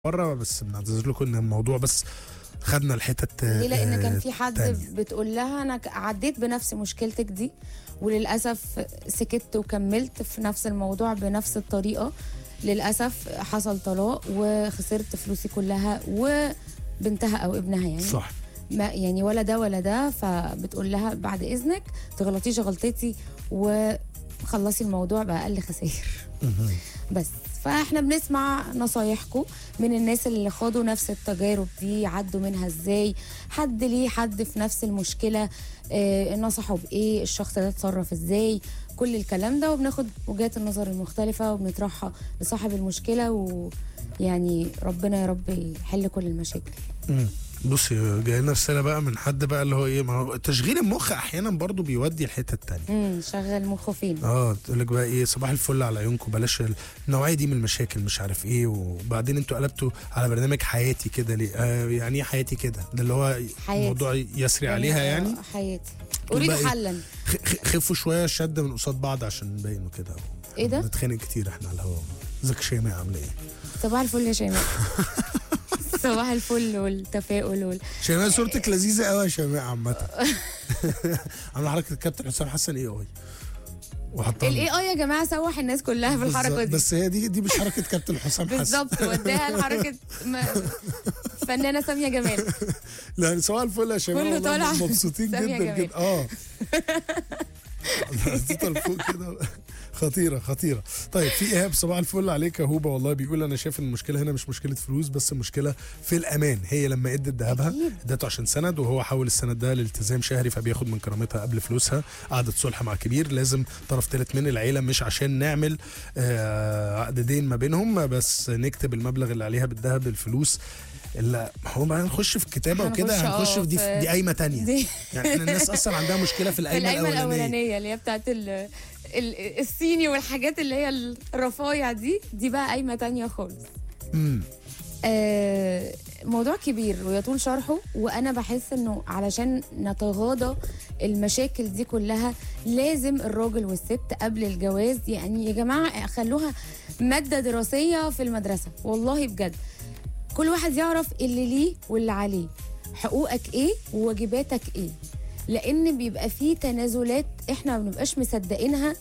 بره بس بنعتذر لكم ان الموضوع بس خدنا الحتت ليه لان آه، كان في حد تانية. بتقول لها انا ك- عديت بنفس مشكلتك دي وللاسف سكت وكملت في نفس الموضوع بنفس الطريقه للاسف حصل طلاق وخسرت فلوسي كلها وبنتها او ابنها يعني صح ما يعني ولا ده ولا ده فبتقول لها بعد اذنك تغلطيش غلطتي وخلصي الموضوع باقل خسائر مهم. بس فاحنا بنسمع نصايحكم من الناس اللي خاضوا نفس التجارب دي عدوا منها ازاي حد ليه حد في نفس المشكله آه نصحوا بايه الشخص ده اتصرف ازاي كل الكلام ده وبناخد وجهات النظر المختلفه وبنطرحها لصاحب المشكله ويعني ربنا يا رب يحل كل المشاكل مم. بصي جاي لنا رساله بقى من حد بقى اللي هو ايه ما هو تشغيل المخ احيانا برضو بيودي الحته التانية امم شغل مخه فين اه تقول لك بقى ايه صباح الفل على عيونكم بلاش النوعيه دي من المشاكل مش عارف ايه وبعدين انتوا قلبتوا على برنامج حياتي كده ليه آه يعني ايه حياتي كده ده اللي هو حياتي. موضوع يسري عليها يعني آه، حياتي تقول اريد بقى إيه؟ حلا خ- خ- خفوا شويه الشد من قصاد بعض عشان نبينوا كده ايه ده بنتخانق كتير احنا على الهوا ازيك شيماء عامله ايه صباح الفل يا شيماء صباح الفل والتفاؤل وال... شيماء صورتك لذيذه قوي يا شيماء عامه عامله حركه الكابتن حسام حسن ايه اي وحطها الاي اي يا جماعه سوح الناس كلها في الحركه بالظبط. دي بس هي دي دي مش حركه كابتن حسام حسن بالظبط وداها لحركه م- فنانه ساميه جمال لا سواء الفل يا شباب كله والله طالع مبسوطين سامية جدا جمال. جدا اه محطوطه لفوق كده خطيره خطيره طيب في ايهاب صباح الفل عليك يا هوبا والله بيقول انا شايف ان المشكله هنا مش مشكله فلوس بس المشكله في الامان هي لما ادت ذهبها أكيد. ادته عشان سند وهو حول السند ده لالتزام شهري فبياخد من كرامتها قبل فلوسها قعدت صلح مع كبير لازم طرف ثالث من العيله مش عشان نعمل آه، عقد دين ما بينهم بس نكتب المبلغ اللي عليها بالذهب الفلوس لا هو بقى نخش في الكتابه هنخش وكده اه هنخش في دي في- دي قايمه تانية دي يعني احنا الناس اصلا عندها مشكله في في القايمه القايمه الاولانيه الاولانيه اللي هي بتاعت ال... ال... الصيني والحاجات اللي هي الرفايع دي دي بقى قايمه تانية خالص امم آه، موضوع كبير ويطول شرحه وانا بحس انه علشان نتغاضى المشاكل دي كلها لازم الراجل والست قبل الجواز يعني يا جماعه خلوها ماده دراسيه في المدرسه والله بجد كل واحد يعرف اللي ليه واللي عليه حقوقك ايه وواجباتك ايه لان بيبقى فيه تنازلات احنا ما بنبقاش مصدقينها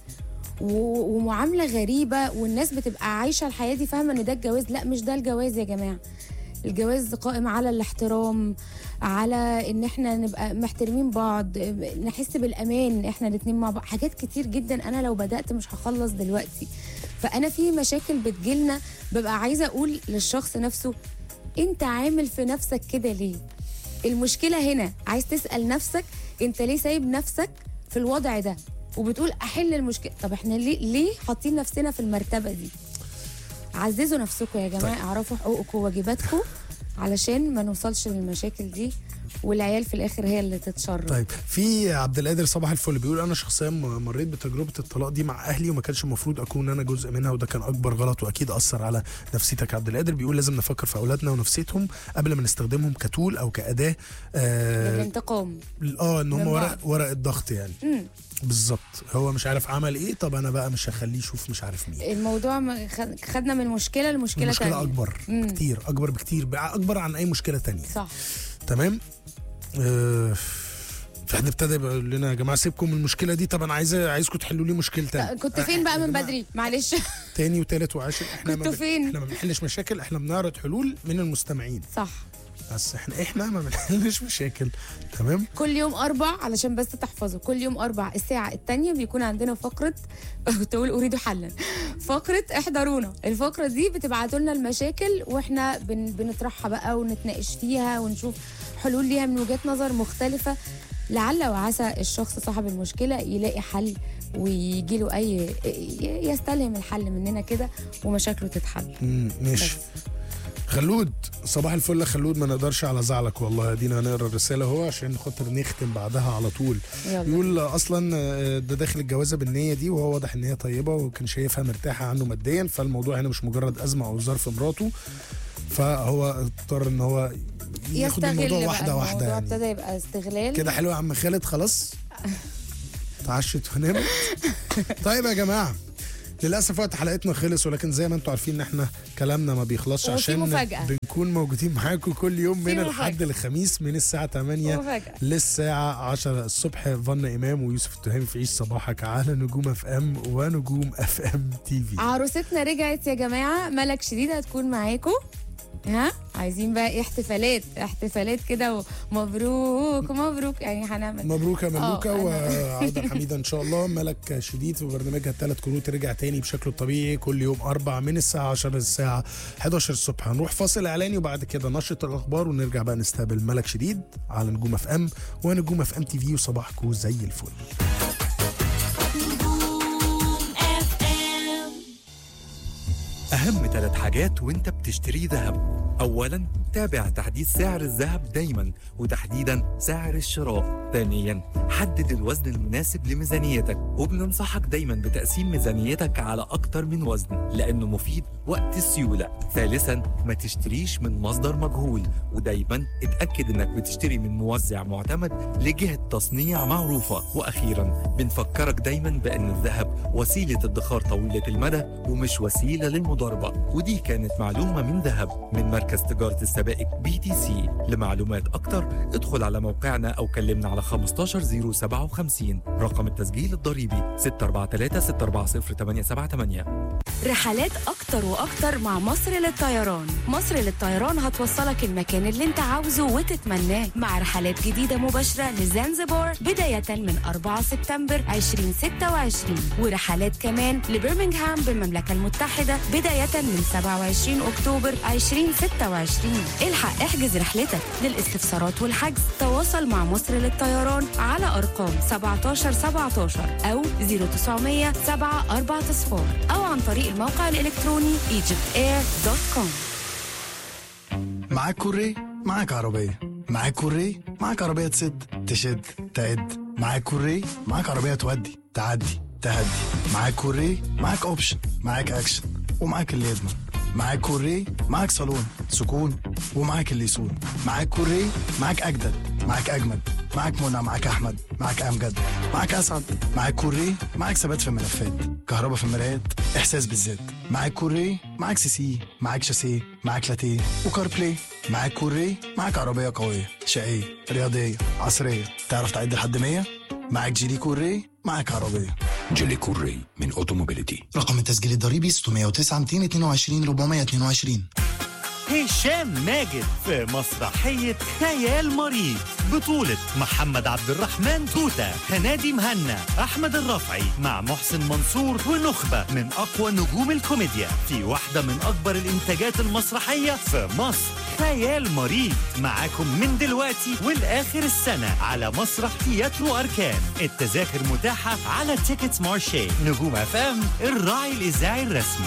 و- ومعامله غريبه والناس بتبقى عايشه الحياه دي فاهمه ان ده الجواز لا مش ده الجواز يا جماعه الجواز قائم على الاحترام على ان احنا نبقى محترمين بعض نحس بالامان احنا الاتنين مع بعض حاجات كتير جدا انا لو بدات مش هخلص دلوقتي فانا في مشاكل بتجيلنا ببقى عايزه اقول للشخص نفسه انت عامل في نفسك كده ليه المشكله هنا عايز تسال نفسك انت ليه سايب نفسك في الوضع ده وبتقول احل المشكله طب احنا ليه ليه حاطين نفسنا في المرتبه دي عززوا نفسكم يا جماعه طيب. اعرفوا حقوقكم وواجباتكم علشان ما نوصلش للمشاكل دي والعيال في الاخر هي اللي تتشرب طيب في عبد القادر صباح الفل بيقول انا شخصيا م- مريت بتجربه الطلاق دي مع اهلي وما كانش المفروض اكون انا جزء منها وده كان اكبر غلط واكيد اثر على نفسيتك عبد القادر بيقول لازم نفكر في اولادنا ونفسيتهم قبل ما نستخدمهم كتول او كاداه آه للانتقام اه ان هم من ورق بعض. ورق الضغط يعني مم. بالظبط هو مش عارف عمل ايه طب انا بقى مش هخليه يشوف مش عارف مين الموضوع ما- خد- خدنا من مشكله لمشكله المشكله تانية اكبر مم. كتير اكبر بكتير بقى اكبر عن اي مشكله تانية صح تمام آه في حد ابتدى يقول لنا يا جماعه سيبكم من المشكله دي طب انا عايز عايزكم تحلوا لي مشكله تانية كنت فين بقى من بدري معلش تاني وتالت وعاشر احنا ما كنتوا بن- فين؟ احنا ما بنحلش مشاكل احنا بنعرض حلول من المستمعين صح بس احنا احنا ما بنحلش مشاكل تمام كل يوم أربع علشان بس تحفظوا كل يوم أربع الساعة التانية بيكون عندنا فقرة كنت أقول أريد حلا فقرة احضرونا الفقرة دي بتبعتوا لنا المشاكل وإحنا بن بنطرحها بقى ونتناقش فيها ونشوف حلول ليها من وجهات نظر مختلفة لعل وعسى الشخص صاحب المشكلة يلاقي حل ويجي له أي يستلهم الحل مننا كده ومشاكله تتحل مم، ماشي بس. خلود صباح الفل يا خلود ما نقدرش على زعلك والله ادينا هنقرا الرساله اهو عشان خاطر نختم بعدها على طول يلا يقول اصلا آه، ده داخل الجوازه بالنيه دي وهو واضح ان هي طيبه وكان شايفها مرتاحه عنه ماديا فالموضوع هنا مش مجرد ازمه او ظرف مراته فهو اضطر ان هو ياخد يستغل الموضوع بقى واحده واحده الموضوع يعني ابتدى يبقى استغلال كده حلو يا عم خالد خلاص اتعشت ونمت طيب يا جماعه للاسف وقت حلقتنا خلص ولكن زي ما انتم عارفين ان احنا كلامنا ما بيخلصش وفي عشان مفاجأة. بنكون موجودين معاكم كل يوم في من مفاجأة. الحد للخميس من الساعه 8 مفاجأة. للساعه 10 الصبح فن امام ويوسف التهامي في عيش صباحك على نجوم اف ام ونجوم اف ام تي في عروستنا رجعت يا جماعه ملك شديد هتكون معاكم ها عايزين بقى ايه احتفالات احتفالات كده ومبروك مبروك يعني هنعمل مبروك يا ملوكة آه، وعودة حميدة إن شاء الله ملك شديد في برنامجها الثلاث كروت رجع تاني بشكله الطبيعي كل يوم أربع من الساعة 10 للساعة 11 الصبح هنروح فاصل إعلاني وبعد كده نشرة الأخبار ونرجع بقى نستقبل ملك شديد على نجوم اف ام ونجوم اف ام تي في وصباحكم زي الفل أهم ثلاث حاجات وأنت بتشتري ذهب أولا تابع تحديث سعر الذهب دايما وتحديدا سعر الشراء ثانيا حدد الوزن المناسب لميزانيتك وبننصحك دايما بتقسيم ميزانيتك على أكتر من وزن لأنه مفيد وقت السيولة ثالثا ما تشتريش من مصدر مجهول ودايما اتأكد انك بتشتري من موزع معتمد لجهة تصنيع معروفة وأخيرا بنفكرك دايما بأن الذهب وسيلة ادخار طويلة المدى ومش وسيلة للمضاربة ودي كانت معلومة من ذهب من مركز تجارة السبائك بي تي سي لمعلومات أكتر ادخل على موقعنا أو كلمنا على 15057 رقم التسجيل الضريبي 643 640 878 رحلات أكتر وأكتر مع مصر للطيران مصر للطيران هتوصلك المكان اللي انت عاوزه وتتمناه مع رحلات جديدة مباشرة لزنزبار بداية من 4 سبتمبر 2026 ورحلات كمان لبرمنغهام بالمملكة المتحدة بداية من 27 أكتوبر 2026 الحق احجز رحلتك للاستفسارات والحجز تواصل مع مصر للطيران على أرقام 17 17 أو 0900 7 4 صفار أو عن طريق الموقع الإلكتروني egyptair.com معاك كوري معاك عربية معاك كوري معاك عربية تسد تشد تعد معاك كوري معاك عربية تودي تعدي تهدي معاك كوري معاك اوبشن معاك اكشن ومعاك اللي يضمن معاك كوري معاك صالون سكون ومعاك اللي يسون معاك كوري معاك اجدد معاك اجمد معاك منى معاك احمد معاك امجد معاك اسعد معاك كوري معاك ثبات في الملفات كهرباء في المرايات احساس بالذات معاك كوري معاك سي سي معاك شاسيه معاك لاتيه وكار بلاي معاك كوري معاك عربيه قويه شقيه رياضيه عصريه تعرف تعد لحد 100 معاك جيلي كوري معاك عربيه جيلي كوري من اوتوموبيليتي رقم التسجيل الضريبي 609 222 422 هشام ماجد في مسرحية خيال مريض بطولة محمد عبد الرحمن توتة هنادي مهنا أحمد الرفعي مع محسن منصور ونخبة من أقوى نجوم الكوميديا في واحدة من أكبر الإنتاجات المسرحية في مصر خيال مريض معاكم من دلوقتي والآخر السنة على مسرح تياترو أركان التذاكر متاحة على تيكتس مارشي نجوم أفام الراعي الإذاعي الرسمي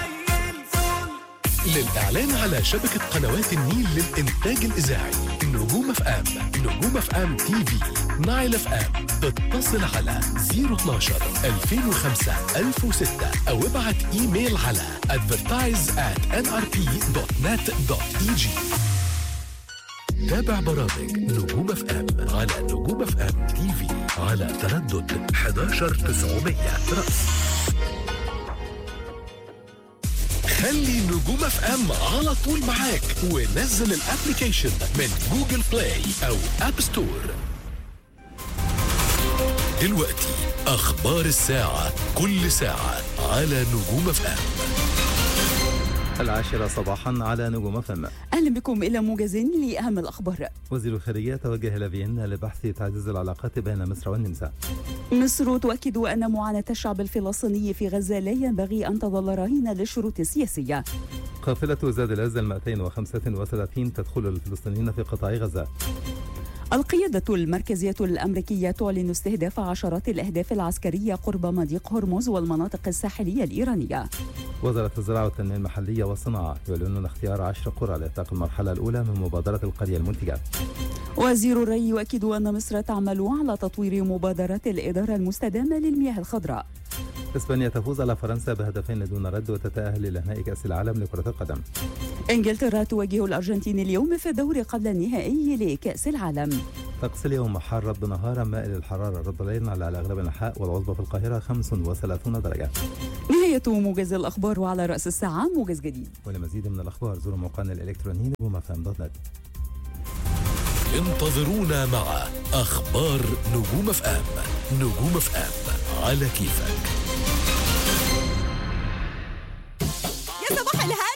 للإعلان على شبكة قنوات النيل للإنتاج الإذاعي نجوم اف ام نجوم اف ام تي في نايل اف ام اتصل على 012 2005 1006 أو ابعت إيميل على advertise at nrp.net.eg تابع برامج نجوم اف ام على نجوم اف ام تي في على تردد 11900 رأس خلي نجوم اف ام على طول معاك ونزل الابلكيشن من جوجل بلاي او اب ستور دلوقتي اخبار الساعه كل ساعه على نجوم اف ام العاشرة صباحا على نجوم فم أهلا بكم إلى موجز لأهم الأخبار وزير الخارجية توجه إلى فيينا لبحث تعزيز العلاقات بين مصر والنمسا مصر تؤكد أن معاناة الشعب الفلسطيني في غزة لا ينبغي أن تظل رهينة للشروط السياسية قافلة زاد العز 235 تدخل الفلسطينيين في قطاع غزة القيادة المركزية الأمريكية تعلن استهداف عشرات الأهداف العسكرية قرب مضيق هرمز والمناطق الساحلية الإيرانية وزارة الزراعة والتنمية المحلية والصناعة يعلنون اختيار عشر قرى لإطلاق المرحلة الأولى من مبادرة القرية المنتجة وزير الري يؤكد أن مصر تعمل على تطوير مبادرات الإدارة المستدامة للمياه الخضراء إسبانيا تفوز على فرنسا بهدفين دون رد وتتأهل إلى نهائي كأس العالم لكرة القدم إنجلترا تواجه الأرجنتين اليوم في الدور قبل النهائي لكأس العالم طقس اليوم حار رب نهارا مائل الحرارة رد ليلا على أغلب الأنحاء والعظمى في القاهرة 35 درجة نهاية نهاية موجز الأخبار وعلى رأس الساعة موجز جديد ولمزيد من الأخبار زوروا موقعنا الإلكتروني نجوم اف ام دوت نت انتظرونا مع أخبار نجوم اف ام نجوم اف ام على كيفك يا صباح الهنا